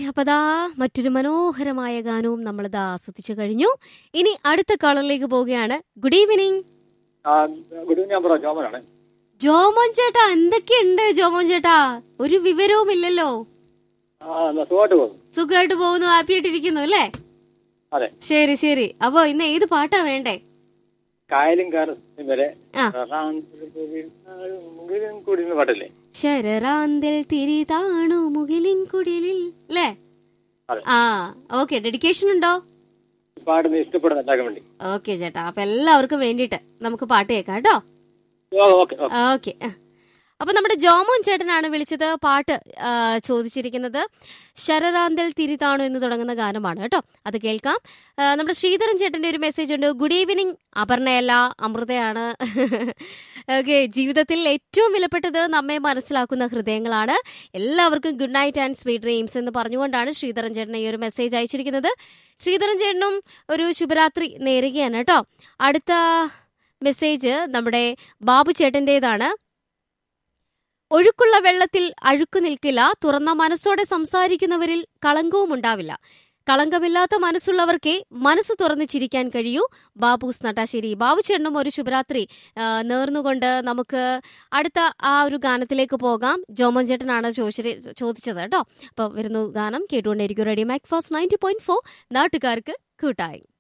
അപ്പൊ ദാ മറ്റൊരു മനോഹരമായ ഗാനവും നമ്മളിതാ ആസ്വദിച്ചു കഴിഞ്ഞു ഇനി അടുത്ത കളറിലേക്ക് പോവുകയാണ് ഗുഡ് ഈവനിങ് ആ ഗുഡ് ഈവനിങ് ഞാൻ പറയാം ജോമനാണ് ജോമോൻ ചേട്ടാ എന്തൊക്കെയുണ്ട് ജോമോൻ ചേട്ടാ ഒരു വിവരവും ഇല്ലല്ലോ ആ എന്നാ സുഖമായിട്ട് പോകും സുഖമായിട്ട് പോകുന്നു ഹാപ്പി ആയിട്ടിരിക്കുന്നു അല്ലേ അതെ ശരി ശരി അപ്പൊ ഇന്ന് ഏത് പാട്ടാ വേണ്ടേ കായലും കാരത്തും വരെ ആ. മുകളിലും കൂടി എന്ന് പാട്ടില്ലേ ശരറാന്തിൽ തിരി താണു മുകിലിൻ കുടിലിൽ അല്ലേ അതെ. ആ ഓക്കെ ഡെഡിക്കേഷൻ ഉണ്ടോ ഈ പാട്ട് ഇഷ്ടപ്പെടുന്ന എല്ലാവർക്കും വേണ്ടി ഓക്കെ ചേട്ടാ അപ്പൊ എല്ലാവർക്കും വേണ്ടിയിട്ട് നമുക്ക് പാട്ട് കേൾക്കാം കേട്ടോ ഓ, ഓക്കെ ഓക്കെ ഓക്കെ അപ്പൊ നമ്മുടെ ജോമോൻ ചേട്ടനാണ് വിളിച്ചത് പാട്ട് ആ, ചോദിച്ചിരിക്കുന്നത് ശരറാന്തൽ തിരിതാണു എന്ന് തുടങ്ങുന്ന ഗാനമാണ് കേട്ടോ അത് കേൾക്കാം ആ, നമ്മുടെ ശ്രീധരൻ ചേട്ടന്റെ ഒരു മെസ്സേജ് ഉണ്ട് ഗുഡ് ഈവനിങ് അപർണയല്ല അമൃതയാണ് ഓക്കെ ജീവിതത്തിൽ ഏറ്റവും വിലപ്പെട്ടത് നമ്മെ മനസ്സിലാക്കുന്ന ഹൃദയങ്ങളാണ് എല്ലാവർക്കും good night and sweet dreams എന്ന് പറഞ്ഞുകൊണ്ടാണ് ശ്രീധരൻ ചേട്ടൻ ഈ ഒരു മെസ്സേജ് അയച്ചിരിക്കുന്നത് ശ്രീധരൻ ചേട്ടനും ഒരു ശുഭരാത്രി നേരുകയാണ് കേട്ടോ അടുത്ത മെസ്സേജ് നമ്മുടെ ബാബു ചേട്ടൻ്റെതാണ് ഒഴുക്കുള്ള വെള്ളത്തിൽ അഴുക്കു നിൽക്കില്ല തുറന്ന മനസ്സോടെ സംസാരിക്കുന്നവരിൽ കളങ്കവും ഉണ്ടാവില്ല കളങ്കമില്ലാത്ത മനസ്സുള്ളവർക്കേ മനസ്സ് തുറന്ന് ചിരിക്കാൻ കഴിയൂ ബാബൂസ് നട്ടാശ്ശേരി ബാബു ചേട്ടനും ഒരു ശുഭരാത്രി ആ, നേർന്നുകൊണ്ട് നമുക്ക് അടുത്ത ആ ഒരു ഗാനത്തിലേക്ക് പോകാം ജോമൻ ചേട്ടനാണ് ചോദിച്ചത് ചോദിച്ചത് കേട്ടോ അപ്പോൾ വരുന്നു ഗാനം കേട്ടുകൊണ്ടേയിരിക്കും radio Mac Fast ninety point four നാട്ടുകാർക്ക് കൂട്ടായി